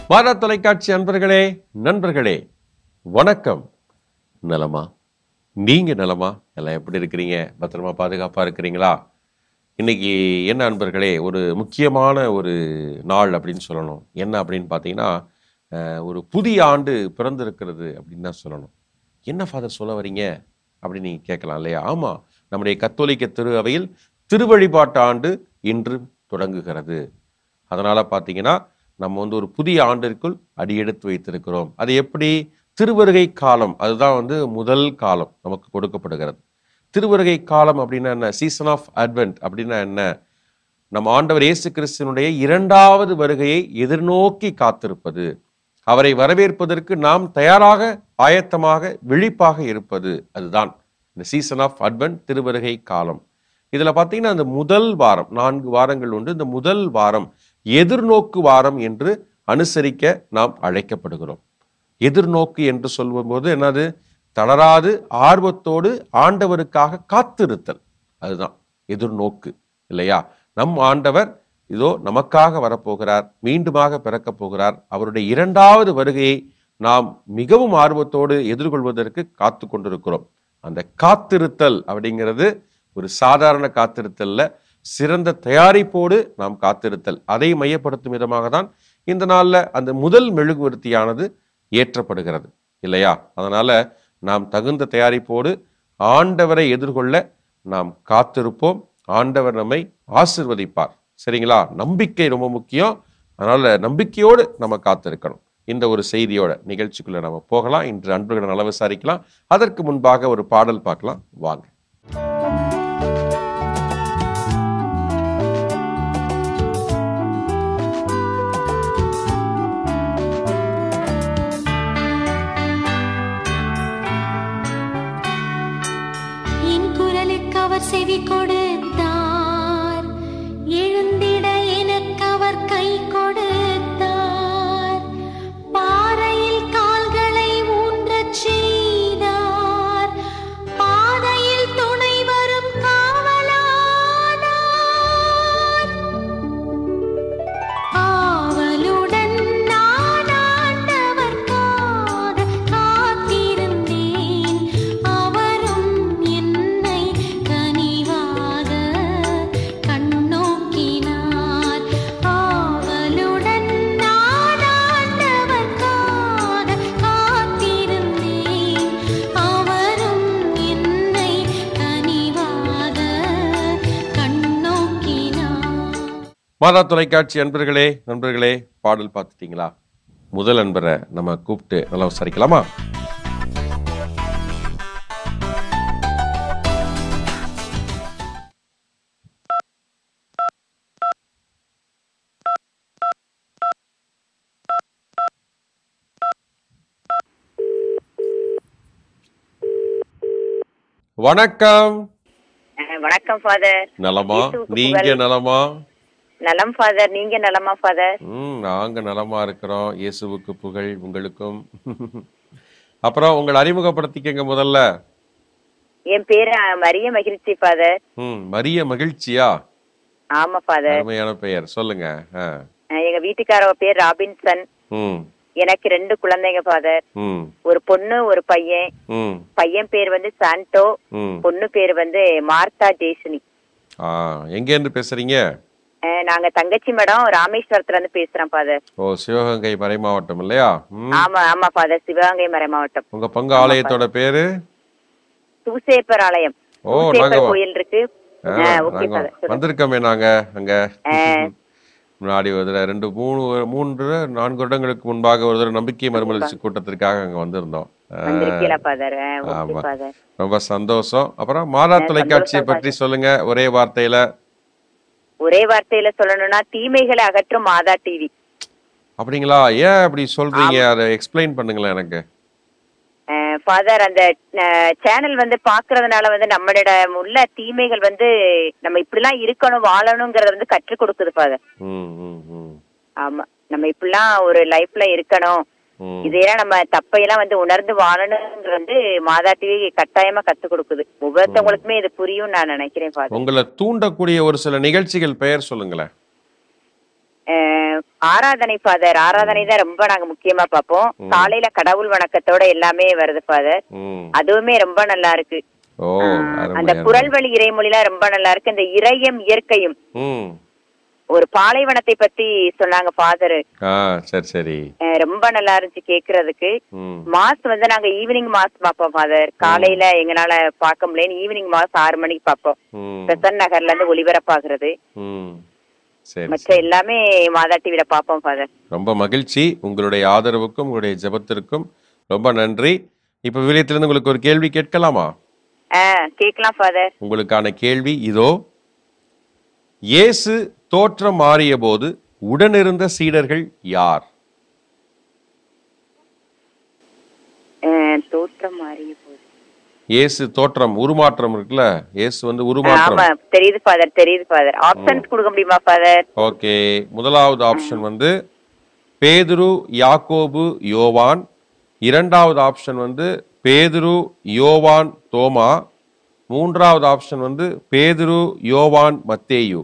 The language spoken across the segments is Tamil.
மாதா தொலைக்காட்சி அன்பர்களே நண்பர்களே வணக்கம் நலமா நீங்க நலமா எல்லாம் எப்படி இருக்கிறீங்க பத்திரமா பாதுகாப்பா இருக்கிறீங்களா இன்னைக்கு என்ன அன்பர்களே ஒரு முக்கியமான ஒரு நாள் அப்படின்னு சொல்லணும் என்ன அப்படின்னு பார்த்தீங்கன்னா அஹ், ஒரு புதிய ஆண்டு பிறந்திருக்கிறது அப்படின்னு தான் சொல்லணும் என்ன ஃபாதர் சொல்ல வரீங்க அப்படின்னு நீங்கள் கேட்கலாம் இல்லையா ஆமாம் நம்முடைய கத்தோலிக்க திரு அவையில் திருவழிபாட்டு ஆண்டு இன்று தொடங்குகிறது அதனால் பார்த்தீங்கன்னா நம்ம வந்து ஒரு புதிய ஆண்டிற்குள் அடியெடுத்து வைத்திருக்கிறோம் அது எப்படி திருவருகை காலம் அதுதான் வந்து முதல் காலம் நமக்கு கொடுக்கப்படுகிறது திருவருகை காலம் அப்படின்னா என்ன சீசன் ஆஃப் அட்வென்ட் அப்படின்னா என்ன நம்ம ஆண்டவர் இயேசு கிறிஸ்துவனுடைய இரண்டாவது வருகையை எதிர்நோக்கி காத்திருப்பது அவரை வரவேற்பதற்கு நாம் தயாராக ஆயத்தமாக விழிப்பாக இருப்பது அதுதான் இந்த சீசன் ஆஃப் அட்வென்ட் திருவருகை காலம் இதுல பார்த்தீங்கன்னா அந்த முதல் வாரம் நான்கு வாரங்கள் உண்டு இந்த முதல் வாரம் எதிர்நோக்கு வாரம் என்று அனுசரிக்க நாம் அழைக்கப்படுகிறோம் எதிர்நோக்கு என்று சொல்லும்போது என்னது தளராது ஆர்வத்தோடு ஆண்டவருக்காக காத்திருத்தல் அதுதான் எதிர்நோக்கு இல்லையா நம் ஆண்டவர் இதோ நமக்காக வரப்போகிறார் மீண்டுமாக பிறக்கப் போகிறார் அவருடைய இரண்டாவது வருகையை நாம் மிகவும் ஆர்வத்தோடு எதிர்கொள்வதற்கு காத்து கொண்டிருக்கிறோம் அந்த காத்திருத்தல் அப்படிங்கிறது ஒரு சாதாரண காத்திருத்தல்ல சிறந்த தயாரிப்போடு நாம் காத்திருத்தல் அதை மையப்படுத்தும் விதமாக தான் இந்த நாள்ல அந்த முதல் மெழுகுவர்த்தியானது ஏற்றப்படுகிறது இல்லையா அதனால நாம் தகுந்த தயாரிப்போடு ஆண்டவரை எதிர்கொள்ள நாம் காத்திருப்போம் ஆண்டவர் நம்மை ஆசிர்வதிப்பார் சரிங்களா நம்பிக்கை ரொம்ப முக்கியம் அதனால நம்பிக்கையோடு நம்ம காத்திருக்கணும் இந்த ஒரு செய்தியோட நிகழ்ச்சிக்குள்ள நம்ம போகலாம் இன்று அன்புகளை நல விசாரிக்கலாம் அதற்கு முன்பாக ஒரு பாடல் பார்க்கலாம் வாங்க என் குரலுக்கு அவர் செவி கொடுத்தார் எழுந்திட எனக்கு அவர் கை கொடுத்தார் பாறையில் கால்களை ஊன்றச் செய்தார் பாதையில் துணை வரும் காவலானார் ஆவலுடன் நான் ஆண்டவர்க்காக காத்திருந்தேன் அவரும் என்னை கனிவாக கண்ணோக்கினார் ஆவலுடன் நான் ஆண்டவர்க்காக காத்திருந்தேன் அவரும் என்னை கனிவாக கண்ணோக்கினார் மாதா தொலைக்காட்சி அன்பர்களே நண்பர்களே பாடல் பார்த்துட்டீங்களா முதல் அன்பரை நம்ம கூப்பிட்டு நல்லா விசாரிக்கலாமா வணக்கம் அஹ், வணக்கம் ஃபாதர் நலமா இயேசுவுக்கு நீங்க புகழ். நலமா நலம் ஃபாதர் நீங்க நலமா ஃபாதர் ம் நாங்க நலமா இருக்கிறோம் இயேசுவுக்கு புகழ் உங்களுக்கும் அப்புறம் உங்களை அறிமுகப்படுத்திக்கங்க முதல்ல என் பேரு அஹ், மரிய மகிழ்ச்சி ஃபாதர் ம் மரிய மகிழ்ச்சியா ஆமா ஃபாதர் அருமையான பெயர் சொல்லுங்க ஆ. அஹ், எங்க வீட்டுக்காரவ பேர் ராபின்சன் ம் எனக்கு ரெண்டு குழந்தைங்க ஃபாதர் ம் ஒரு பொண்ணு ஒரு பையன் ம் பையன் பேர் வந்து சாண்டோ ம் பொண்ணு பேர் வந்து மார்த்தா ஜெய்சனி ஆ எங்க இருந்து பேசுறீங்க அஹ், நாங்க தங்கச்சி மடம் ராமேஸ்வரத்துல இருந்து பேசுறோம் ஃபாதர் ஓ சிவகங்கை மறை மாவட்டம் இல்லையா ம் ஆமா ஆமா ஃபாதர் சிவகங்கை மறை மாவட்டம் உங்க பங்கு ஆலயத்தோட பேரு தூசேப்பர் ஆலயம் ஓ, நாங்க தூசேப்பர் வ- கோயில் இருக்கு ஆ, அஹ், ஓகே நாங்க ஃபாதர் வந்திருக்கோமே நாங்க அங்க அஹ், முன்னாடி ஒரு தடவை ரெண்டு மூணு மூன்று நான்கு வருடங்களுக்கு முன்பாக ஒரு தடவை நம்பிக்கை மறுமலர்ச்சி கூட்டத்திற்காக அங்க வந்திருந்தோம் ஆ, வந்திருக்கீங்களா ஃபாதர் ஓகே ஆமா. ஃபாதர் ரொம்ப சந்தோஷம் அப்புறம் மாதா தொலைக்காட்சியை பற்றி சொல்லுங்க ஒரே வார்த்தையில ஒரே வார்த்தையில சொல்லணும்னா தீமைகளை அகற்றும் மாதா டிவி அப்படிங்களா ஏன் அப்படி சொல்றீங்க அதை எக்ஸ்பிளைன் பண்ணுங்களேன் எனக்கு ஃபாதர் அந்த சேனல் வந்து பாக்குறதுனால வந்து நம்மளோட உள்ள தீமைகள் வந்து நம்ம இப்படிலாம் இருக்கணும் வாழணுங்கிறத வந்து கற்றுக் கொடுக்குது ஃபாதர் ம் ம் ம் ஆமா நம்ம இப்படிலாம் ஒரு லைஃப்ல இருக்கணும் ம். இதையெல்லாம் நம்ம தப்பையெல்லாம் வந்து உணர்ந்து வாழணுங்கிறது வந்து மாதா டிவி கட்டாயமா கத்து கொடுக்குது ஒவ்வொருத்தவங்களுக்குமே இது புரியும் நான் நினைக்கிறேன் ஃபாதர் உங்களை தூண்டக்கூடிய ஒரு சில நிகழ்ச்சிகள் பெயர் சொல்லுங்களேன் ஆராதனை ஃபாதர் ஆராதனை தான் ரொம்ப நாங்க முக்கியமா பார்ப்போம் காலையில கடவுள் வணக்கத்தோட எல்லாமே வருது ஃபாதர் ம் அதுவுமே ரொம்ப நல்லா இருக்கு ஓ ஆ, அருமை, அந்த அருமை. குரல் வழி இறைமொழிலாம் ரொம்ப நல்லா இருக்கு இந்த இறையும் இயற்கையும் ம் ஒரு பாலைவனத்தை பத்தி சொன்னாங்க ஃபாதர் ஆ சரி சரி ரொம்ப நல்லா இருந்துச்சு கேக்குறதுக்கு ம் மாஸ் வந்து நாங்க ஈவினிங் மாஸ் பார்ப்போம் ஃபாதர் காலையில எங்களால பார்க்க முடியல ஈவினிங் மாஸ் ஆறு மணிக்கு பார்ப்போம் ம் பெசன் நகர்ல இருந்து ஒளிபரப்பாகிறது ம் சரி மற்ற எல்லாமே மாதா டிவில பார்ப்போம் ஃபாதர் ரொம்ப மகிழ்ச்சி உங்களுடைய ஆதரவுக்கும் உங்களுடைய ஜெபத்திற்கும் ரொம்ப நன்றி இப்போ விவிலியத்திலிருந்து உங்களுக்கு ஒரு கேள்வி கேட்கலாமா ஆ கேட்கலாம் ஃபாதர் உங்களுக்கான கேள்வி இதோ இயேசு தோற்றம் மாறிய போது உடனிருந்த சீடர்கள் யார் தோற்றம் மாறிய போது இயேசு தோற்றம் உருமாற்றம் இருக்குல்ல இயேசு வந்து உருமாற்றம் ஆமா தெரியுது ஃபாதர் தெரியுது ஃபாதர் ஆப்ஷன்ஸ் கொடுக்க முடியுமா ஃபாதர் ஓகே முதலாவது ஆப்ஷன் வந்து பேதுரு யாக்கோபு யோவான் இரண்டாவது ஆப்ஷன் வந்து பேதுரு யோவான் தோமா மூன்றாவது ஆப்ஷன் வந்து பேதுரு யோவான் மத்தேயு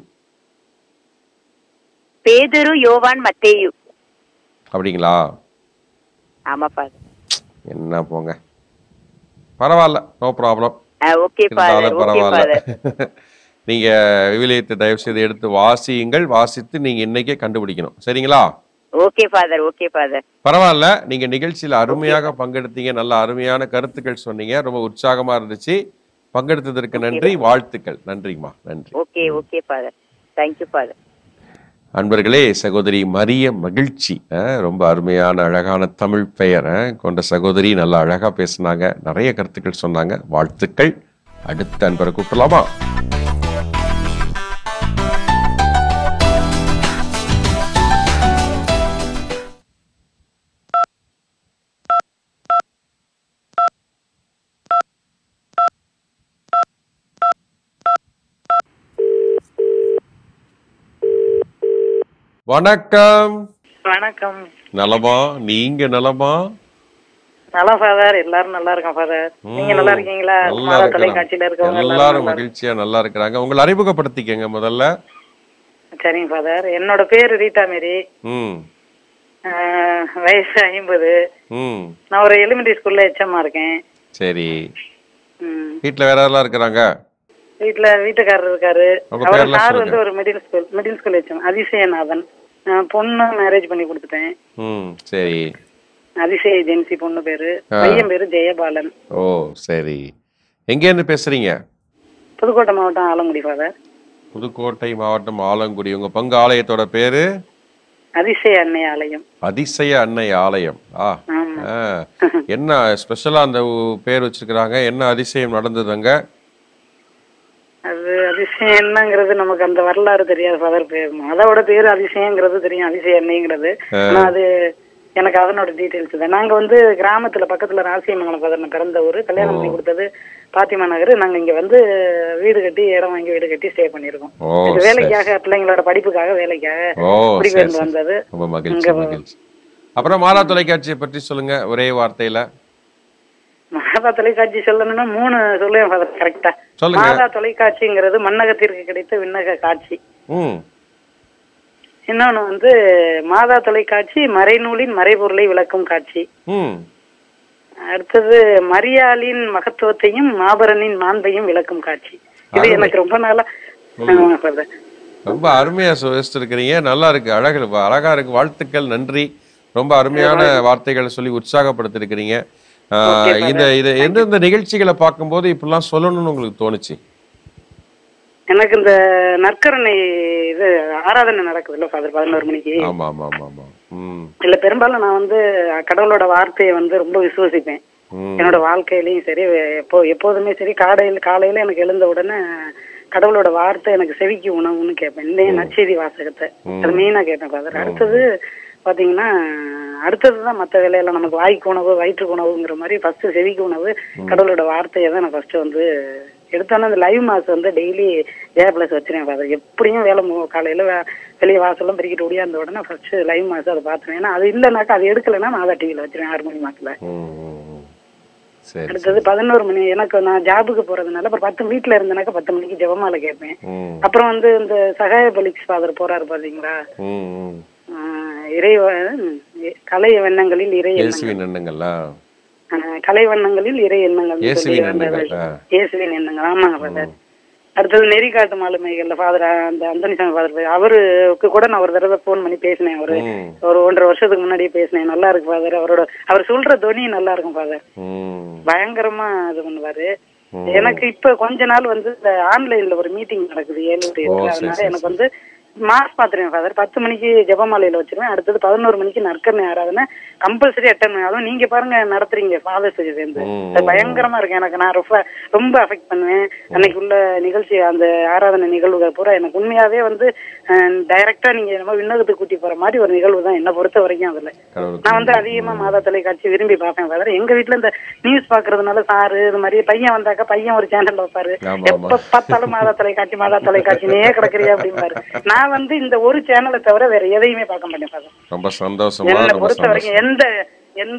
பேதுரு யோவான் மத்தேயு அப்படிங்களா ஆமா ஃபாதர் என்ன போங்க பரவாயில்ல நோ ப்ராப்ளம் ஓகே ஃபாதர் இருந்தாலும் ஓகே பரவாயில்ல ஃபாதர் நீங்க விவிலியத்தை தயவு செய்து எடுத்து வாசியுங்கள் வாசித்து நீங்க இன்னைக்கே கண்டுபிடிக்கணும் சரிங்களா ஓகே ஃபாதர் ஓகே ஃபாதர் பரவாயில்ல நீங்க நிகழ்ச்சியில அருமையாக பங்கெடுத்தீங்க நல்ல அருமையான கருத்துக்கள் சொன்னீங்க ரொம்ப உற்சாகமா இருந்துச்சு பங்கெடுத்ததற்கு நன்றி வாழ்த்துக்கள் நன்றிம்மா நன்றி okay okay father thank you father அன்பர்களே சகோதரி மரிய மகிழ்ச்சி அஹ், ரொம்ப அருமையான அழகான தமிழ் பெயர் அஹ், கொண்ட சகோதரி நல்லா அழகா பேசினாங்க நிறைய கருத்துக்கள் சொன்னாங்க வாழ்த்துக்கள் அடுத்த அன்பரை கூப்பிடலாமா வணக்கம் வணக்கம் நலமா நீங்க நலமா நல்லா ஃபாதர் எல்லாரும் நல்லா இருக்கோம் ஃபாதர் நீங்க நல்லா இருக்கீங்களா நல்லா மாதா இருக்கிறோம். தொலைக்காட்சியில இருக்கவங்க எல்லாரும் எல்லாரும் நல்லா மகிழ்ச்சியா நல்லா இருக்கிறாங்க உங்களை அறிமுகப்படுத்திக்கங்க முதல்ல இருக்கு- சரிங்க ஃபாதர் என்னோட பேரு ரீட்டா மேரி ம் ஆஹ், வயசு ஐம்பது ம் நான் ஒரு எலிமெண்டரி ஸ்கூல்ல எச்எம்மா இருக்கேன் சரி ம். வீட்ல வேற யாரெல்லாம் இருக்கிறாங்க வீட்டுல வீட்டுக்காரர் இருக்காரு உங்க அவர் பேர்லாம் சார் சொல்லுங்க. வந்து ஒரு middle school middle school HM Adhisayanathan ஆஹ், பொண்ணு மேரேஜ் பண்ணி கொடுத்துட்டேன் ம் சரி அதிசய ஏஜென்சி பொண்ணு பேரு பையன் பேரு ஜெயபாலன் ஓ சரி எங்கேருந்து பேசுறீங்க புதுக்கோட்டை மாவட்டம் ஆலங்குடி ஃபாதர் புதுக்கோட்டை மாவட்டம் ஆலங்குடி உங்க பங்கு ஆலயத்தோட பேரு அதிசய அன்னை ஆலயம் அதிசய அன்னை ஆலயம் ஆ ஆமா ஆ. என்ன ஸ்பெஷலா அந்த ஊ- பேர் வச்சிருக்கிறாங்க என்ன அதிசயம் நடந்தது அங்க அது அதிசயம் என்னங்கிறது நமக்கு அந்த வரலாறு தெரியாது ஃபாதர் அதோட பேரு அதிசயங்கிறது தெரியும் அதிசயம் என்னங்கிறது ஆனா அது எனக்கு அதனோட டீடைல்ஸ் தான் நாங்க வந்து கிராமத்துல பக்கத்துல ராசியமங்கலம் ஃபாதர் பிறந்த ஊரு கல்யாணம் பண்ணி கொடுத்தது பாத்திமா நகர் நாங்க இங்க வந்து வீடு கட்டி இடம் வாங்கி வீடு கட்டி ஸ்டே பண்ணிருக்கோம் ஓ இது சரி வேலைக்காக பிள்ளைங்களோட படிப்புக்காக வேலைக்காக ஓ சரி குடிபெயர்ந்து சரி வந்தது ரொம்ப மகிழ்ச்சி மகிழ்ச்சி அப்புறம் மாலா தொலைக்காட்சியை பற்றி சொல்லுங்க ஒரே வார்த்தையில மாதா தொலைக்காட்சி சொல்லணும்னா மூணு சொல்லுவேன் ஃபாதர் கரெக்டா சொல்லுங்க. மாதா தொலைக்காட்சிங்கிறது மன்னகத்திற்கு கிடைத்த விண்ணக காட்சி ம் இன்னொன்னு வந்து மாதா தொலைக்காட்சி மறைநூலின் மறைபொருளை விளக்கும் காட்சி ம் அடுத்தது மரியாளின் மகத்துவத்தையும் மாபரனின் மாண்பையும் விளக்கும் காட்சி இது அருமை. எனக்கு ரொம்ப நாளா ஆமா, father. ரொம்ப அருமையா இருக்கிறீங்க நல்லா இருக்கு அழகு அழகா இருக்கு வாழ்த்துக்கள் நன்றி ரொம்ப அருமையான வார்த்தைகளை சொல்லி உற்சாகப்படுத்திருக்கிறீங்க ஆஹ், Okay, father. இந்த இது எந்தெந்த நிகழ்ச்சிகளை பார்க்கும்போது இப்படிலாம் சொல்லணும்னு உங்களுக்கு தோணுச்சு எனக்கு இந்த நற்கரணை இது ஆராதனை நடக்குதுல்ல ஃபாதர் பதினோரு மணிக்கு ஆமா ஆமா ஆமா ஆமா ம் இல்ல பெரும்பாலும் நான் வந்து கடவுளோட வார்த்தையை வந்து ரொம்ப விசுவசிப்பேன் ம் என்னோட வாழ்க்கையிலயும் சரி எப்போ எப்போதுமே சரி காலையில காலையில எனக்கு எழுந்த உடனே கடவுளோட வார்த்தை எனக்கு செவிக்கு உணவுன்னு கேட்பேன் இந்த நற்செய்தி வாசகத்தை அது மெயினா கேட்பேன் ஃபாதர் அடுத்தது பாத்தீங்கன்னா அடுத்ததுதான் மத்த வேலையெல்லாம் நமக்கு வாய்க்கு உணவு வயிற்றுக்கு உணவுங்கிற மாதிரி ஃபர்ஸ்ட் செவிக்கு உணவு கடவுளோட வார்த்தையை தான் நான் ஃபர்ஸ்ட் வந்து எடுத்தோன்னே அந்த லைவ் மாஸ் வந்து டெய்லி ஏ பிளஸ் வச்சிருவேன் ஃபாதர் எப்படியும் வேலை மு- காலையில வே- வெளியே வாசல்லாம் பெருக்கிட்டு ஓடியாந்த உடனே ஃபர்ஸ்ட் லைவ் மாஸ் அதை பார்த்துருவேன் ஏன்னா அது இல்லைனாக்கா அது எடுக்கலைன்னா நான் அதை டிவியில் வச்சிருவேன் ஆறு மணி மாசத்துல ம், ம், ம். சரி அடுத்தது பதினோரு மணி எனக்கு நான் ஜாபுக்கு போறதுனால அப்புறம் பத்து வீட்டுல இருந்தனாக்கா பத்து மணிக்கு ஜெபமாலை கேட்பேன் ம் அப்புறம் வந்து இந்த சகாய பலிக்ஸ் ஃபாதர் போறாரு பாத்தீங்களா ம் ம் ஆஹ் இறை கலை வண்ணங்களில் இறை எண்ணங்கள் இயேசுவின் எண்ணங்களா ஆஹ், கலை வண்ணங்களில் இறை எண்ணங்கள் இயேசுவின் எண்ணங்கள் ஆ. இயேசுவின் எண்ணங்கள் ஆமாங்க ஃபாதர் அடுத்தது நெறிகாட்டு மாலுமைகள்ல ஃபாதர் அந்த அந்தனிசாமி ஃபாதர் அவருக்கு கூட நான் ஒரு தடவை ஃபோன் பண்ணி பேசினேன் அவரு ம். ஒரு ஒன்றரை வருஷத்துக்கு முன்னாடியே பேசினேன் நல்லா இருக்கு ஃபாதர் அவரோட அவர் சொல்ற துணி நல்லா இருக்கும் ஃபாதர் ம் பயங்கரமா இது பண்ணுவாரு எனக்கு இப்ப கொஞ்ச நாள் வந்து இந்த ஆன்லைன்ல ஒரு மீட்டிங் நடக்குது ஏழு ஓ, சரி, அதனால சரி, எனக்கு வந்து மாஸ் பாத்துருவேன் ஃபாதர் பத்து மணிக்கு ஜெபமாலையில வச்சிருவேன் அடுத்தது பதினோரு மணிக்கு நற்கரணை ஆராதனை கம்பல்சரி அட்டன் அதுவும் நீங்க பாருங்க நடத்துறீங்க ஃபாதர்ஸ் சேர்ந்து ம், அது பயங்கரமா இருக்கு எனக்கு நான் ரொம்ப ரொம்ப அஃபெக்ட் பண்ணுவேன் அன்னைக்கு உள்ள நிகழ்ச்சி அந்த ஆராதனை நிகழ்வுகள் பூரா எனக்கு உண்மையாவே வந்து டைரக்டா நீங்க நம்ம விண்ணகத்துக்கு கூட்டி போற மாதிரி ஒரு நிகழ்வு தான் என்ன பொறுத்த வரைக்கும் அதுல கடவுளுக்கு நான் வந்து அதிகமா மாதா தொலைக்காட்சி விரும்பி பார்ப்பேன் ஃபாதர் எங்க வீட்ல இந்த நியூஸ் பாக்குறதுனால சாரு இது மாதிரி பையன் வந்தாக்கா பையன் ஒரு சேனல் வைப்பாரு ஆமா, ஆமா. எப்ப பார்த்தாலும் மாதா தொலைக்காட்சி மாதா தொலைக்காட்சினே கிடக்குறியா அப்படிம்பாரு நான் வந்து இந்த ஒரு சேனலை தவிர வேற எதையுமே பார்க்க மாட்டேன் ஃபாதர் ரொம்ப சந்தோஷமா என்னை ரொம்ப பொறுத்த சந்தோஷம் வரைக்கும் எந்த எந்த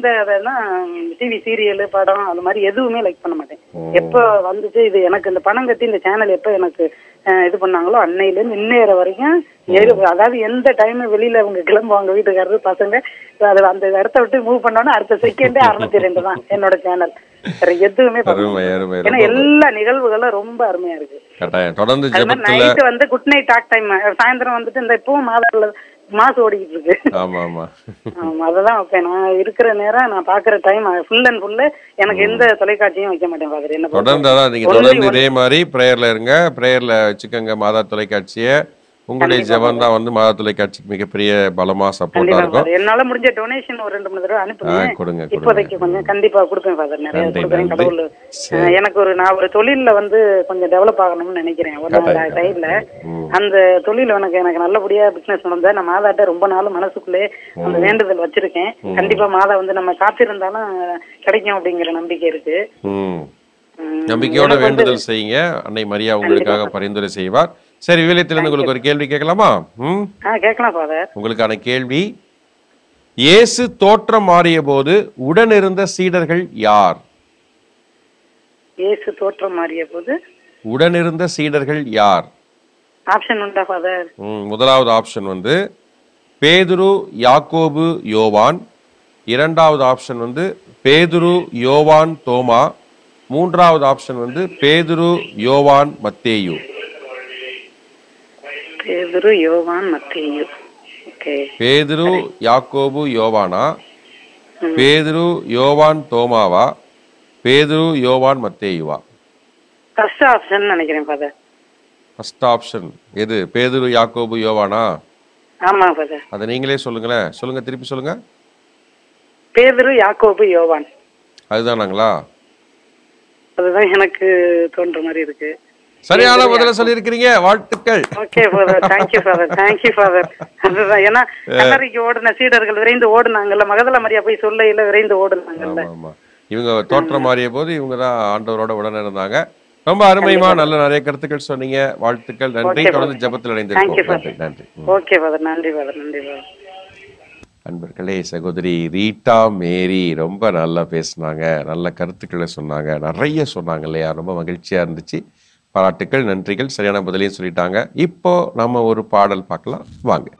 டிவி சீரியல் படம் அது மாதிரி எதுவுமே லைக் பண்ண மாட்டேன் எப்ப வந்துச்சு இது எனக்கு இந்த பணம் கட்டி இந்த சேனல் எப்ப எனக்கு அஹ், இது பண்ணாங்களோ அன்னையில இருந்து இன்னைய வரைக்கும் எரு- அதாவது எந்த டைம் வெளியில அவங்க கிளம்புவாங்க வீட்டுக்காரரு பசங்க அது அந்த இடத்த விட்டு மூவ் பண்ணோன்னா அடுத்த செகண்டே அறுநூத்தி ரெண்டு தான் என்னோட சேனல் வேற எதுவுமே பார்க்க அருமை அருமை மாட்டேன். ஏன்னா ரொம்ப எல்லா நிகழ்வுகளும் ரொம்ப அருமையா இருக்கு கட்டாயம் தொடர்ந்து அது மாதிரி ஜெபத்துல நைட்டு வந்து குட் நைட் டாக் டைம் சாயந்தரம் வந்துட்டு இந்த இப்பவும் மாதத்துல மாசு ஓடிக்கிட்டு இருக்கு ஆமா ஆமா ஆமா அததான் வைப்பேன் நான் இருக்கிற நேரம் நான் பாக்குற டைம் ஃபுல் அண்ட் ஃபுல்லு எனக்கு எந்த தொலைக்காட்சியும் வைக்க மாட்டேன் பாக்குறேன் என்ன தொடர்ந்து அதான் நீங்க Only தொடர்ந்து one- இதே மாதிரி பிரேயர்ல இருங்க பிரேயர்ல வச்சுக்கோங்க மாதா தொலைக்காட்சியை உங்களுடைய ஜெபம் தான் வந்து மாதா தொலைக்காட்சிக்கு மிகப்பெரிய பலமா சப்போர்ட்டா கண்டிப்பா இருக்கும் father. என்னால முடிஞ்ச டொனேஷன் ஒரு ரெண்டு மூணு தடவை ஆ, அனுப்புங்க கொடுங்க, கொடுங்க. இப்போதைக்கு கொஞ்சம் கண்டிப்பா கொடுப்பேன் ஃபாதர் நிறைய நன்றி, கொடுக்குறேன் நன்றி. கடவுள் சரி. அஹ், எனக்கு ஒரு நான் ஒரு தொழில்ல வந்து கொஞ்சம் டெவலப் ஆகணும்னு நினைக்கிறேன் ஒரு கட்டாயம், சைட்ல ம். அந்த தொழில் எனக்கு எனக்கு நல்லபடியா பிசினஸ் நடந்தா நான் மாதாட்ட ரொம்ப நாள் மனசுக்குள்ளே அந்த வேண்டுதல் வச்சிருக்கேன் கண்டிப்பா மாதா வந்து நம்ம காத்திருந்தாலும் கிடைக்கும் அப்படிங்கிற நம்பிக்கை இருக்கு ம் உம், நம்பிக்கையோட எனக்கு வந்து- வேண்டுதல் செய்யுங்க அன்னை மரியா உங்களுக்காக பரிந்துரை செய்வார் சரி விவிலியத்திலிருந்து உங்களுக்கு ஒரு கேள்வி கேட்கலாமா ம் ஆ கேட்கலாம் ஃபாதர் உங்களுக்கான கேள்வி இயேசு தோற்றம் மாறிய போது உடனிருந்த சீடர்கள் யார் இயேசு தோற்றம் மாறிய போது உடனிருந்த சீடர்கள் யார் ஆப்ஷன் உண்டா ஃபாதர் ம், முதலாவது ஆப்ஷன் வந்து பேதுரு யாக்கோபு யோவான் இரண்டாவது ஆப்ஷன் வந்து பேதுரு யோவான் தோமா மூன்றாவது ஆப்ஷன் வந்து பேதுரு யோவான் மத்தேயு பேதுரு யோவான் மத்தேயு ஓகே பேதுரு யாக்கோபு யோவானா பேதுரு யோவான் தோமாவா பேதுரு யோவான் மத்தேயுவா ஃபர்ஸ்ட் ஆப்ஷன் நினைக்கிறேன் ஃபாதர் ஃபர்ஸ்ட் ஆப்ஷன் எது பேதுரு யாக்கோபு யோவானா ஆமா ஃபாதர் அதை நீங்களே சொல்லுங்களேன் சொல்லுங்க திருப்பி சொல்லுங்க பேதுரு யாக்கோபு யோவான் அதுதானாங்களா அதுதான் எனக்கு தோன்ற மாதிரி இருக்கு சரியான பதில சொல்லியிருக்கிறீங்க வாழ்த்துக்கள் okay father thank you father thank you father அதுதான் ஏன்னா கல்லறைக்கு ஓடின சீடர்கள் விரைந்து ஓடுனாங்கல்ல மகதல மரியா போய் சொல்லையில விரைந்து ஓடுனாங்கல்ல ஆமா ஆமா இவங்க தோற்றம் மாறிய போது இவங்க தான் ஆண்டவரோட உடனே இருந்தாங்க ரொம்ப அருமைமா நல்ல நிறைய கருத்துக்கள் சொன்னீங்க வாழ்த்துக்கள் நன்றி Okay, தொடர்ந்து ஜெபத்தில் இணைந்திருக்கோம் Thank you, நன்றி நன்றி ம். ஓகே ஃபாதர் நன்றி ஃபாதர் நன்றி ஃபாதர் அன்பர்களே சகோதரி ரீட்டா மேரி ரொம்ப நல்லா பேசுனாங்க நல்ல கருத்துக்களை சொன்னாங்க நிறைய சொன்னாங்க இல்லையா ரொம்ப மகிழ்ச்சியா இருந்துச்சு பாராட்டுக்கள் நன்றிகள் சரியான பதிலையும் சொல்லிட்டாங்க இப்போ நம்ம ஒரு பாடல் பார்க்கலாம் வாங்க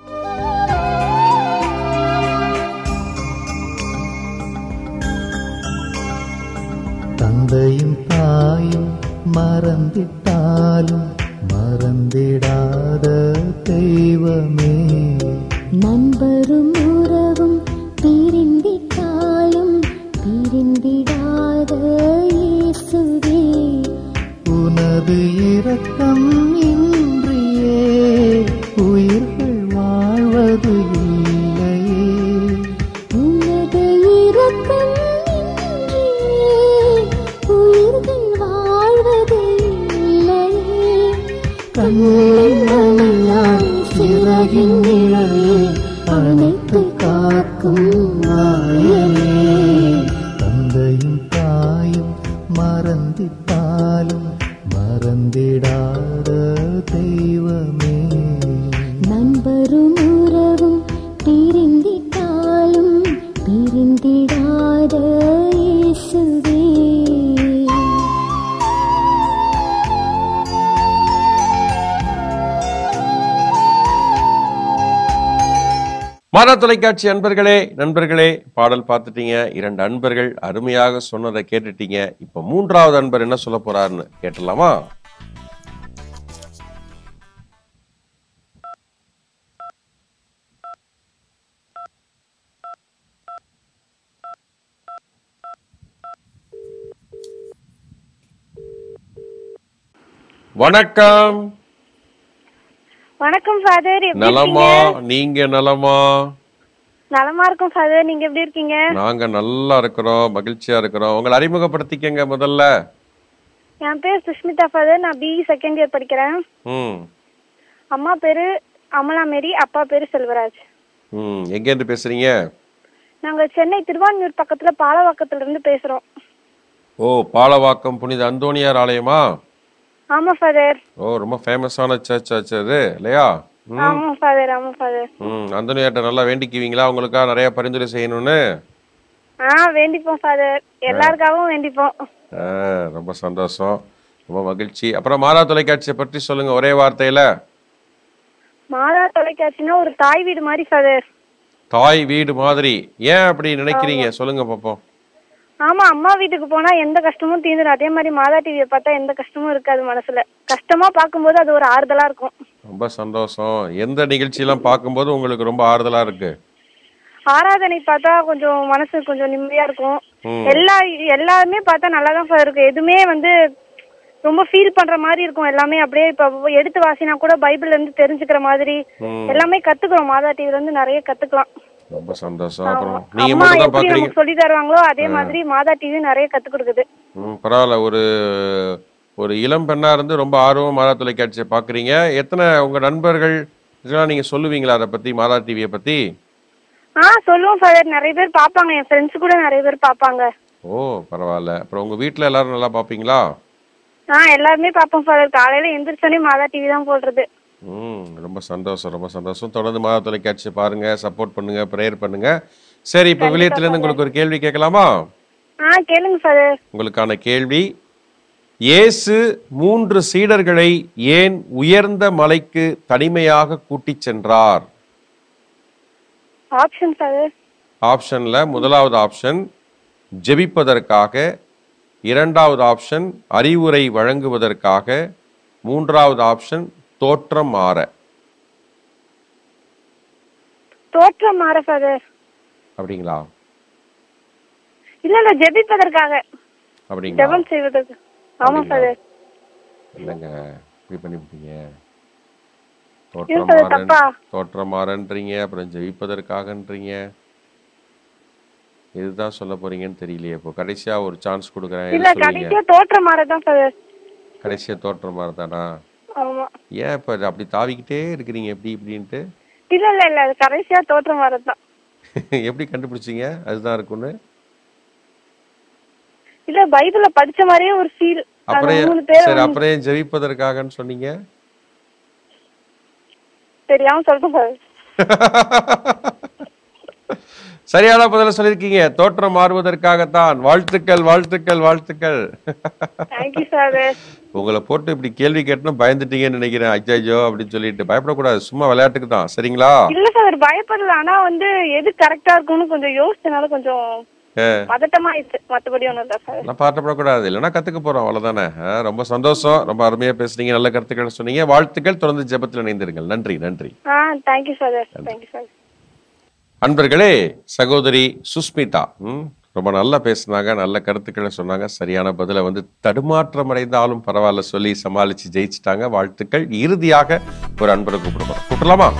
தந்தையும் தாயும் மறந்திட்டாலும் மறந்திடாத தெய்வமே நண்பரும் உறவும் பிரிந்திட்டாலும் பிரிந்திடாத இயேசுவே உனது இரக்கம் இன்றியே உயிர்கள் வாழ்வது இல்லையே உனது இரக்கம் இன்றியே உயிர்கள் வாழ்வது இல்லையே கண்ணில் சிறகின் நிழலே அனைத்து காக்கும் நாயனே தந்தையும் தாயும் மறந்திட்டாலும் மறந்திடாத தெய்வமே நண்பரும் உறவும் பிரிந்திட்டாலும் பிரிந்திடாத இயேசுவே மாதா தொலைக்காட்சி அன்பர்களே நண்பர்களே பாடல் பார்த்துட்டீங்க இரண்டு அன்பர்கள் அருமையாக சொன்னதை கேட்டுட்டீங்க இப்ப மூன்றாவது அன்பர் என்ன சொல்ல போறாருன்னு கேட்டலாமா வணக்கம் வணக்கம் ஃபாதர் எப்படி நலமா இருக்கீங்க நீங்க நலமா நலமா இருக்கும் ஃபாதர் நீங்க எப்படி இருக்கீங்க நாங்க நல்லா இருக்கிறோம் மகிழ்ச்சியா இருக்கிறோம் உங்களை அறிமுகப்படுத்திக்கங்க முதல்ல என் பேர் சுஷ்மிதா ஃபாதர் நான் பிஇ செகண்ட் இயர் படிக்கிறேன் ம் அம்மா பேரு அமலா மேரி அப்பா பேரு செல்வராஜ் ம் எங்கேருந்து பேசுறீங்க நாங்க சென்னை திருவான்மியூர் பக்கத்துல பாலவாக்கத்துல இருந்து பேசுறோம் ஓ பாலவாக்கம் புனித அந்தோணியார் ஆலயமா ஆமா ஃபாதர் ஓ ரொம்ப ஃபேமஸான சர்ச் ஆச்சு அது இல்லையா ம் ஆமா ஃபாதர் ஆமா ஃபாதர் ம் அந்தோணியார்ட்ட நல்லா வேண்டிக்குவீங்களா உங்களுக்காக நிறைய பரிந்துரை செய்யணும்னு ஆ வேண்டிப்போம் ஃபாதர் எல்லாருக்காகவும் வேண்டிப்போம் ஆ, ரொம்ப சந்தோஷம் ரொம்ப மகிழ்ச்சி அப்புறம் மாதா தொலைக்காட்சியை பற்றி சொல்லுங்க ஒரே வார்த்தையில மாதா தொலைக்காட்சினா ஒரு தாய் வீடு மாதிரி ஃபாதர் தாய் வீடு மாதிரி ஏன் அப்படி நினைக்கிறீங்க சொல்லுங்க பாப்போம் ஆமா அம்மா வீட்டுக்கு போனா எந்த கஷ்டமும் தீந்துடும் அதே மாதிரி மாதா டிவியை பார்த்தா எந்த கஷ்டமும் இருக்காது மனசுல கஷ்டமா பார்க்கும்போது அது ஒரு ஆறுதலா இருக்கும் ரொம்ப சந்தோஷம் எந்த நிகழ்ச்சியெல்லாம் பார்க்கும்போது உங்களுக்கு ரொம்ப ஆறுதலா இருக்கு ஆராதனை பார்த்தா கொஞ்சம் மனசு கொஞ்சம் நிம்மதியா இருக்கும் ம். எல்லா எல்லாருமே பார்த்தா நல்லா தான் இருக்கு எதுவுமே வந்து ரொம்ப ஃபீல் பண்ற மாதிரி இருக்கும் எல்லாமே அப்படியே இப்ப எடுத்து வாசினா கூட பைபிள்ல இருந்து தெரிஞ்சுக்கிற மாதிரி ம். எல்லாமே கத்துக்கிறோம் மாதா டிவில இருந்து நிறைய கத்துக்கலாம் ரொம்ப சந்தோஷம் அப்புறம் நீங்க அம்மா மட்டும் தான் எப்படி பாக்குறீங்க நமக்கு சொல்லி தருவாங்களோ அதே மாதிரி மாதா டிவி நிறைய கத்து கொடுக்குது ம், பரவாயில்ல ஒரு ஒரு இளம் பெண்ணா இருந்து ரொம்ப ஆர்வம் மாதா தொலைக்காட்சியை பாக்குறீங்க எத்தனை உங்க நண்பர்கள் இதெல்லாம் நீங்க சொல்லுவீங்களா அதை பத்தி மாதா டிவியை பத்தி ஆ சொல்லுவோம் ஃபாதர் நிறைய பேர் பாப்பாங்க என் ஃப்ரெண்ட்ஸ் கூட நிறைய பேர் பாப்பாங்க ஓ பரவாயில்ல அப்புறம் உங்க வீட்ல எல்லாரும் நல்லா பாப்பீங்களா ஆ எல்லாருமே பாப்போம் ஃபாதர் காலையில எந்திரிச்சோடனே மாதா டிவி தான் போடுறது ம் ரொம்ப சந்தோஷம் ரொம்ப சந்தோஷம் தொடர்ந்து மாதா தொலைக்காட்சியை பாருங்க சப்போர்ட் பண்ணுங்க ப்ரேயர் பண்ணுங்க சரி இப்போ விளையத்துல இருந்து உங்களுக்கு ஒரு கேள்வி கேட்கலாமா ஆ கேளுங்க ஃபாதர் உங்களுக்கான கேள்வி இயேசு மூன்று சீடர்களை ஏன் உயர்ந்த மலைக்கு தனிமையாக கூட்டிச் சென்றார் ஆப்ஷன் ஃபாதர் ஆப்ஷன்ல முதலாவது ஆப்ஷன் ஜெபிப்பதற்காக இரண்டாவது ஆப்ஷன் அறிவுரை வழங்குவதற்காக மூன்றாவது ஆப்ஷன் தோற்றம் மாற தோற்றம் மாற ஃபாதர் அப்படிங்களா இல்ல இல்ல ஜெபிப்பதற்காக அப்படிங்களா ஜெபம் செய்வதற்கு ஆமா ஃபாதர் இல்லைங்க இப்படி பண்ணிவிட்டீங்க இல்ல ஃபாதர் தப்பா தோற்றம் மாறன்றீங்க அப்புறம் ஜெயிப்பதற்காகன்றீங்க இதுதான் சொல்ல போறீங்கன்னு தெரியலையே இப்போ கடைசியா ஒரு சான்ஸ் கொடுக்குறேன் இல்ல இது சொல்லுங்க கடைசியா தோற்றம் மாறதான் ஃபாதர் கடைசியா தோற்றம் மாறதானா ஆமா ஏன் இப்போ அப்படி தாவிக்கிட்டே இருக்கிறீங்க எப்படி இப்படின்ட்டு இல்ல இல்ல இல்ல அது கடைசியா தோற்றம் மாறதான் எப்படி கண்டுபிடிச்சீங்க அதுதான் இருக்கும்னு இல்ல பைபிள்ல படிச்ச மாதிரியே ஒரு ஃபீல் அப்புறம் மூணு ஏன்- பேர் சரி அப்புறம் ஏன் ஜெயிப்பதற்காகன்னு சொன்னீங்க தெரியாம சொல்றேன் ஃபாதர் சரியான பதில சொல்லியிருக்கீங்க தோற்றம் மாறுவதற்காகத்தான் வாழ்த்துக்கள் வாழ்த்துக்கள் வாழ்த்துக்கள் தேங்க்யூ ஃபாதர் உங்களை போட்டு இப்படி கேள்வி கேட்டணும் பயந்துட்டீங்கன்னு நினைக்கிறேன் அஜய்ஜோ அப்படின்னு சொல்லிட்டு பயப்படக்கூடாது சும்மா விளையாட்டுக்கு தான் சரிங்களா இல்ல ஃபாதர் பயப்படல ஆனா வந்து எது கரெக்டா இருக்கும்னு கொஞ்சம் யோசிச்சனால கொஞ்சம் ஏ, பதட்டமா ஆயிடுச்சு மத்தபடி ஒண்ணும் இல்ல ஃபாதர் நான் பாட்டப்படக்கூடாது இல்லைன்னா கத்துக்க போறோம் அவ்வளவுதானே ஆ, ரொம்ப சந்தோஷம் ரொம்ப அருமையா பேசுனீங்க நல்ல கருத்துக்கள் சொன்னீங்க வாழ்த்துக்கள் தொடர்ந்து ஜெபத்தில் இணைந்திருங்கள் நன்றி நன்றி ஆ தேங்க்யூ ஃபாதர் தேங்க்யூ ஃபாதர் அன்பர்களே சகோதரி சுஸ்மிதா ம், ரொம்ப நல்லா பேசுனாங்க நல்ல கருத்துக்களை சொன்னாங்க சரியான பதில வந்து தடுமாற்றம் அடைந்தாலும் பரவாயில்ல சொல்லி சமாளிச்சு ஜெயிச்சிட்டாங்க வாழ்த்துக்கள் இறுதியாக ஒரு அன்பரை கூப்பிடுவோம் கூப்பிடலாமா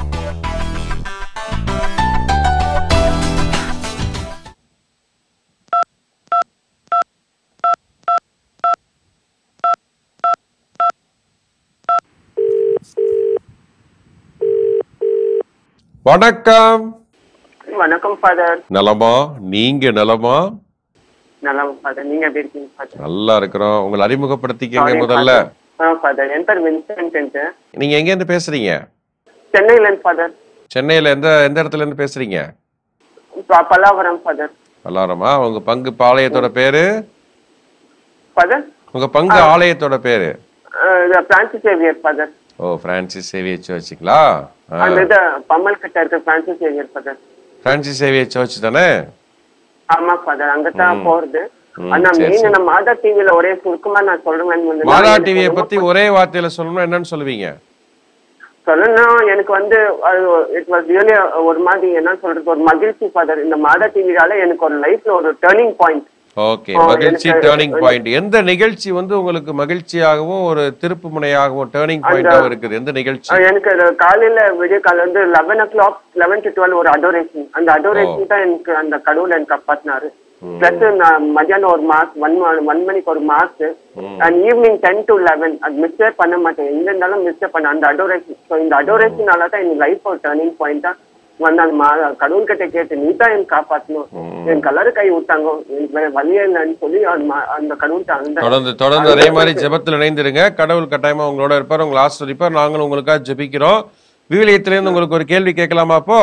வணக்கம் வணக்கம் ஃபாதர் நலமா நீங்க நலமா நல்லா ஃபாதர் நீங்க எப்படி இருக்கீங்க ஃபாதர் நல்லா இருக்கிறோம் உங்களை அறிமுகப்படுத்திக்கங்க முதல்ல ஆ ஃபாதர் என் பேர் வின்சென்ட் நீங்க எங்க இருந்து பேசுறீங்க சென்னையில இருந்து ஃபாதர் சென்னையில எந்த எந்த இடத்துல இருந்து பேசுறீங்க பல்லாவரம் ஃபாதர் பல்லாரமா உங்க பங்கு ஆலயத்தோட பேரு ஃபாதர் உங்க பங்கு ஆலயத்தோட பேரு பிரான்சிஸ் சேவியர் ஃபாதர் ஓ பிரான்சிஸ் சேவியர் சர்ச்சுங்களா ஆ, அந்த இது பம்மல் கிட்ட இருக்க Francis Xavier father Francis Xavier church தானே ஆமா ஃபாதர் அங்கதான் போறது ம், ஆனா சரி, மெயின் நான் மாதா டிவில ஒரே சுருக்கமா நான் சொல்றேன் வந்து மாதா எனக்கு டிவியை ரொம்ப பத்தி ஒரே வார்த்தையில சொல்லணும்னா என்னன்னு சொல்லுவீங்க சொல்லணும் எனக்கு வந்து இட் வாஸ் ரியலி ஒரு மாதிரி என்ன சொல்றது ஒரு மகிழ்ச்சி ஃபாதர் இந்த மாதா டிவியால எனக்கு ஒரு லைஃப்ல ஒரு டேர்னிங் பாயிண்ட் ஓகே ஓ, மகிழ்ச்சி எனக்கு- டேர்னிங் பாயிண்ட் எந்த நிகழ்ச்சி வந்து உங்களுக்கு மகிழ்ச்சியாகவும் ஒரு திருப்பு முனையாகவும் டேர்னிங் பாயிண்டாகவும் இருக்குது எந்த நிகழ்ச்சி எனக்கு அது காலையில விடிய காலை வந்து eleven o'clock eleven to twelve ஒரு அடோரேஷன் அந்த அடோரேஷன் தான் எனக்கு அந்த கடவுள் எனக்கு காப்பாத்தினாரு பிளஸ் நான் மத்தியானம் ஒரு மாஸ் ஒன் ஒன் மணிக்கு ஒரு mass and evening ten to eleven அது மிஸ்டே பண்ண மாட்டேன் எங்க இருந்தாலும் மிஸ்டே பண்ண அந்த அடோரேஷன் ஸோ இந்த அடோரேஷனால தான் என் லைஃப் ஒரு டேர்னிங் பாயிண்ட் தான் வந்து அந்த மா கடவுள் கிட்ட கேட்டு நீ தான் எனக்கு காப்பாத்தணும் என் கலரு கை விட்டாங்க எனக்கு வேற வழியே இல்லைன்னு சொல்லி அந்த மா- அந்த கடவுள்கிட்ட அந்த தொடர்ந்து தொடர்ந்து அதே மாதிரி ஜெபத்தில் இணைந்திருங்க கடவுள் கட்டாயமா உங்களோட இருப்பார் உங்களை ஆசிரியப்பார் நாங்களும் உங்களுக்காக ஜெபிக்கிறோம் விவிலியத்திலேருந்து உங்களுக்கு ஒரு கேள்வி கேட்கலாமா அப்போ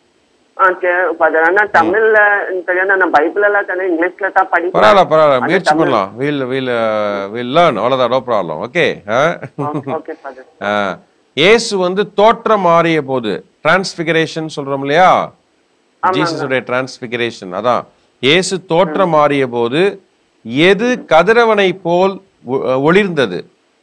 ஆ சரி ஃபாதர் ஆனா தமிழ்ல எனக்கு தெரியாது நான் பைபிள் எல்லாம் தானே இங்கிலீஷ்ல தான் படிப்பேன் பரவாயில்ல பரவாயில்ல ஆனா முயற்சி தமிழ்- பண்ணலாம் வீல் வீல் வீல் லேர்ன் அவ்வளோதான் no problem okay okay father இயேசு வந்து தோற்றம் மாறிய போது டிரான்ஸ்பிகரேஷன் சொல்றோம் இல்லையா ஜீசஸுடைய டிரான்ஸ்பிகரேஷன் அதான் இயேசு தோற்றம் மாறிய போது எது கதிரவனை போல் ஒ- ஒளிர்ந்தது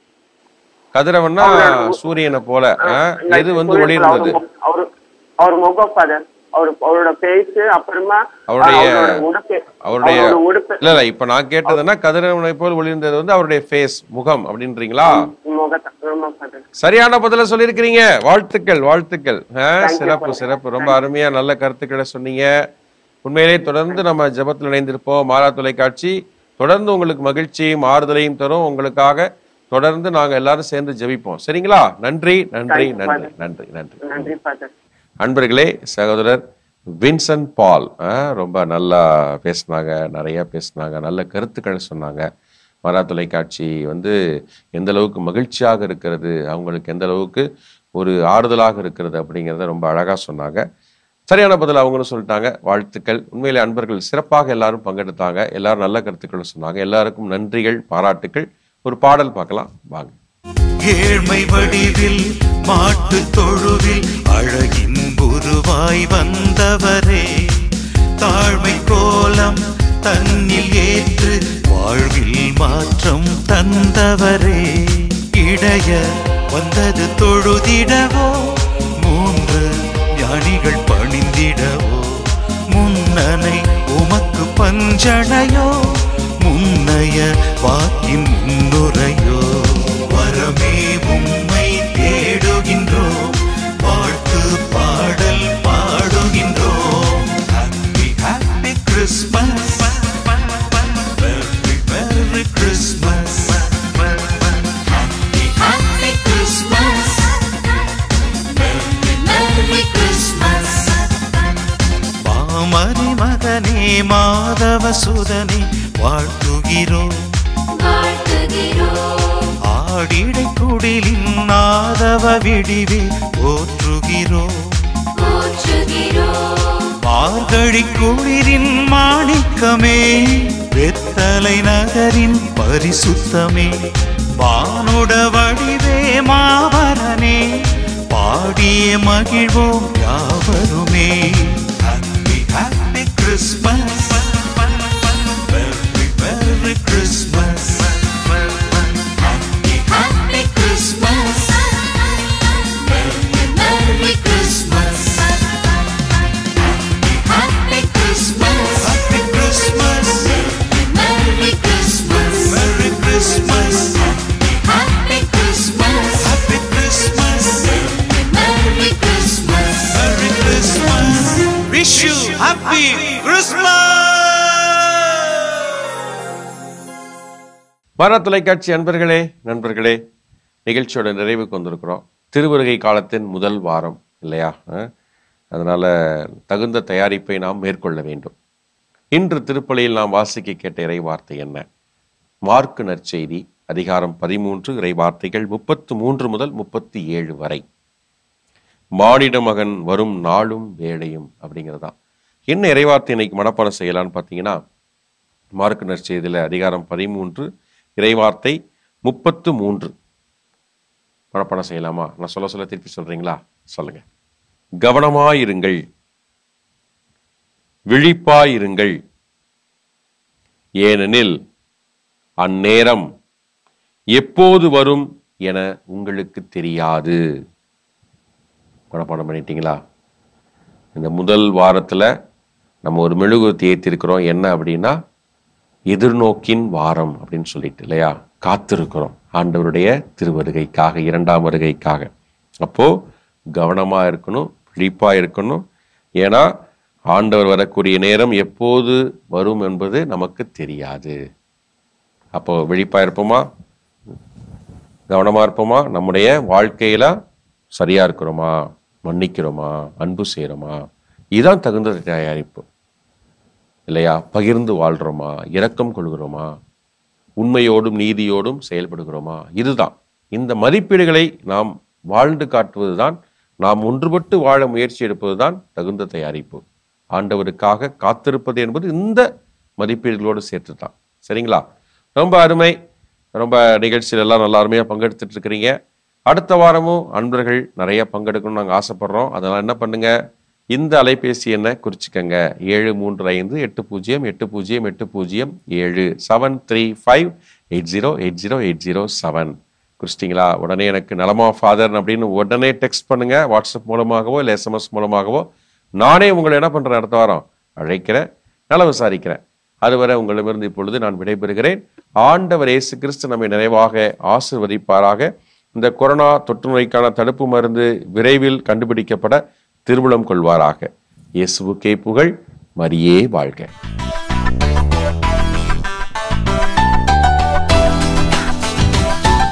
கதிரவன்னா சூரியனை போல ஆ? எது வந்து ஒளிர்ந்தது அவரு அவர் முகம் ஃபாதர் அவர் அவரோட பேஸ் அப்புறமா அவருடைய அவரோட உடுப்பு அவருடைய அவரோட உடுப்பு இல்ல இல்ல இப்ப நான் கேட்டதுன்னா கதிரவனை போல் ஒளிர்ந்தது வந்து அவருடைய ஃபேஸ் முகம் அப்படின்றீங்களா முகத்தை ஆமா ஃபாதர் சரியான பதில சொல்லியிருக்கிறீங்க வாழ்த்துக்கள் வாழ்த்துக்கள் ஆ, சிறப்பு சிறப்பு ரொம்ப அருமையா நல்ல கருத்துக்களை சொன்னீங்க உண்மையிலே தொடர்ந்து நம்ம ஜெபத்தில் இணைந்திருப்போம் மாறா தொலைக்காட்சி தொடர்ந்து உங்களுக்கு மகிழ்ச்சியும் ஆறுதலையும் தரும் உங்களுக்காக தொடர்ந்து நாங்க எல்லாரும் சேர்ந்து ஜெபிப்போம் சரிங்களா நன்றி நன்றி நன்றி நன்றி நன்றி நன்றி ஃபாதர் அன்பர்களே சகோதரர் வின்சென்ட் பால் ஆ, ரொம்ப நல்லா பேசினாங்க நிறைய பேசினாங்க நல்ல கருத்துக்கள் சொன்னாங்க மரா தொலைக்காட்சி வந்து எந்த அளவுக்கு மகிழ்ச்சியாக இருக்கிறது அவங்களுக்கு எந்த அளவுக்கு ஒரு ஆறுதலாக இருக்கிறது அப்படிங்கிறத ரொம்ப அழகாக சொன்னாங்க சரியான பதில் அவங்களும் சொல்லிட்டாங்க வாழ்த்துக்கள் உண்மையிலே அன்பர்கள் சிறப்பாக எல்லாரும் பங்கெடுத்தாங்க எல்லாரும் நல்ல கருத்துக்கள் சொன்னாங்க எல்லாருக்கும் நன்றிகள் பாராட்டுக்கள் ஒரு பாடல் பார்க்கலாம் வாங்க ஏழ்மை வடிவில் மாட்டு தொழுவில் அழகின் உருவாய் வந்தவரே தாழ்மை கோலம் தன்னில் ஏற்று வாழ்வில் மாற்றம் தந்தவரே இடைய வந்தது தொழுதிடவோ மூன்று ஞானிகள் பணிந்திடவோ முன்னனை உமக்கு பஞ்சனையோ முன்னைய வாக்கின் முன்னுரையோ வரமே உம்மை தேடுகின்றோம் வாழ்த்து பாடல் பாடுகின்றோம் happy happy Christmas very very Christmas happy happy Christmas very very Christmas மாமரி மகனே மாதவ சுதனே வாழ்த்துகிறோம் ஆடிடை குடிலின் நாதவ விடிவே போற்றுகிறோம் மார்கழி குளிரின் மாணிக்கமே வெத்தலை நகரின் பரிசுத்தமே வானுட வடிவே மாவரனே பாடிய மகிழ்வோம் யாவருமே happy happy Christmas very very Christmas happy happy Christmas very very Christmas Happy Christmas. Happy Christmas. Merry Christmas. Merry Christmas. Happy Christmas. Happy Christmas. Merry Christmas. Merry Christmas. Wish you happy Christmas. மரா தொலைக்காட்சி அன்பர்களே நண்பர்களே நிகழ்ச்சியோட நிறைவுக்கு வந்திருக்கிறோம் திருவருகை காலத்தின் முதல் வாரம் இல்லையா அஹ்? அதனால தகுந்த தயாரிப்பை நாம் மேற்கொள்ள வேண்டும் இன்று திருப்பலியில் நாம் வாசிக்க கேட்ட இறை வார்த்தை என்ன மார்க்கு நற்செய்தி அதிகாரம் பதிமூன்று இறை வார்த்தைகள் முப்பத்து மூன்று முதல் முப்பத்தி ஏழு வரை மானிட மகன் வரும் நாளும் வேளையும் அப்படிங்கிறதான் என்ன இறைவார்த்தை இன்னைக்கு மனப்பாடம் செய்யலாம்னு பார்த்தீங்கன்னா மார்க்கு நற்செய்தியில் அதிகாரம் பதிமூன்று இறைவார்த்தை முப்பத்து மூன்று மனப்பாடம் செய்யலாமா நான் சொல்ல சொல்ல திருப்பி சொல்றீங்களா சொல்லுங்க கவனமாயிருங்கள் விழிப்பாயிருங்கள் ஏனெனில் அந்நேரம் எப்போது வரும் என உங்களுக்கு தெரியாது மனப்பாடம் பண்ணிட்டீங்களா இந்த முதல் வாரத்துல நம்ம ஒரு மெழுகுவர்த்தி ஏற்றிருக்கிறோம் என்ன அப்படின்னா எதிர்நோக்கின் வாரம் அப்படின்னு சொல்லிட்டு இல்லையா காத்திருக்கிறோம் ஆண்டவருடைய திருவருகைக்காக இரண்டாம் வருகைக்காக அப்போ கவனமா இருக்கணும் விழிப்பா இருக்கணும் ஏன்னா ஆண்டவர் வரக்கூடிய நேரம் எப்போது வரும் என்பது நமக்கு தெரியாது அப்போ விழிப்பா இருப்போமா கவனமா இருப்போமா நம்முடைய வாழ்க்கையில சரியா இருக்கிறோமா மன்னிக்கிறோமா அன்பு செய்கிறோமா இதுதான் தகுந்த தயாரிப்பு இல்லையா பகிர்ந்து வாழ்றோமா இரக்கம் கொள்கிறோமா உண்மையோடும் நீதியோடும் செயல்படுகிறோமா இதுதான் இந்த மதிப்பீடுகளை நாம் வாழ்ந்து காட்டுவதுதான் நாம் ஒன்றுபட்டு வாழ முயற்சி எடுப்பதுதான் தகுந்த தயாரிப்பு ஆண்டவருக்காக காத்திருப்பது என்பது இந்த மதிப்பீடுகளோடு சேர்த்து தான் சரிங்களா ரொம்ப அருமை ரொம்ப நிகழ்ச்சியில் எல்லாம் நல்லா அருமையாக பங்கெடுத்துட்டு இருக்கிறீங்க அடுத்த வாரமும் அன்பர்கள் நிறைய பங்கெடுக்கணும்னு நாங்கள் ஆசைப்படுறோம் அதனால் என்ன பண்ணுங்க இந்த அலைபேசி எண்ணை குறிச்சிக்கங்க ஏழு மூன்று ஐந்து எட்டு பூஜ்ஜியம் எட்டு பூஜ்ஜியம் எட்டு பூஜ்ஜியம் ஏழு seven three five eight zero eight zero eight zero seven குறிச்சிட்டிங்களா உடனே எனக்கு நலமா ஃபாதர் அப்படின்னு உடனே டெக்ஸ்ட் பண்ணுங்க வாட்ஸ்அப் மூலமாகவோ இல்லை எஸ்எம்எஸ் மூலமாகவோ நானே உங்களை என்ன பண்றேன் அடுத்த வாரம் அழைக்கிறேன் நல விசாரிக்கிறேன் அதுவரை உங்களிடமிருந்து இப்பொழுது நான் விடைபெறுகிறேன் ஆண்டவர் இயேசு கிறிஸ்து நம்மை நிறைவாக ஆசிர்வதிப்பாராக இந்த கொரோனா தொற்று நோய்க்கான தடுப்பு மருந்து விரைவில் கண்டுபிடிக்கப்பட திருவுளம் கொள்வாராக இயேசுவுக்கே புகழ் மரியே வாழ்க